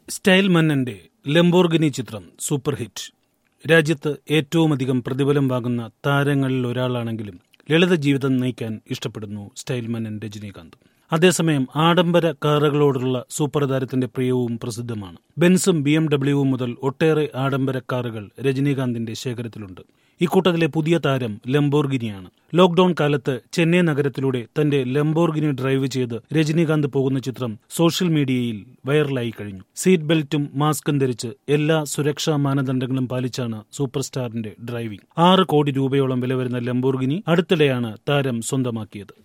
style മന്നന്റെ Lamborghini ചിത്രം super hit രാജ്യത്ത് ഏറ്റവുമധികം പ്രതിഫലം വാങ്ങുന്ന താരങ്ങളിൽ ഒരാളാണെങ്കിലും ലളിത ജീവിതം നയിക്കാൻ ഇഷ്ടപ്പെടുന്നു സ്റ്റൈൽ മന്നൻ രജനീകാന്ത് അതേസമയം ആഡംബര കാറുകളോടുള്ള സൂപ്പർ താരത്തിന്റെ പ്രിയവും പ്രസിദ്ധമാണ് ബെൻസും ബി എം ഡബ്ല്യുവും മുതൽ ഒട്ടേറെ ആഡംബര കാറുകൾ രജനീകാന്തിന്റെ ശേഖരത്തിലുണ്ട് ഇക്കൂട്ടത്തിലെ പുതിയ താരം ലംബോർഗിനിയാണ് ലോക്ഡൌൺ കാലത്ത് ചെന്നൈ നഗരത്തിലൂടെ തന്റെ ലംബോർഗിനി ഡ്രൈവ് ചെയ്ത് രജനീകാന്ത് പോകുന്ന ചിത്രം സോഷ്യൽ മീഡിയയിൽ വൈറലായി കഴിഞ്ഞു സീറ്റ് ബെൽറ്റും മാസ്കും ധരിച്ച് എല്ലാ സുരക്ഷാ മാനദണ്ഡങ്ങളും പാലിച്ചാണ് സൂപ്പർ സ്റ്റാറിന്റെ ഡ്രൈവിംഗ് ആറ് കോടി രൂപയോളം വില വരുന്ന ലംബോർഗിനി അടുത്തിടെയാണ് താരം സ്വന്തമാക്കിയത്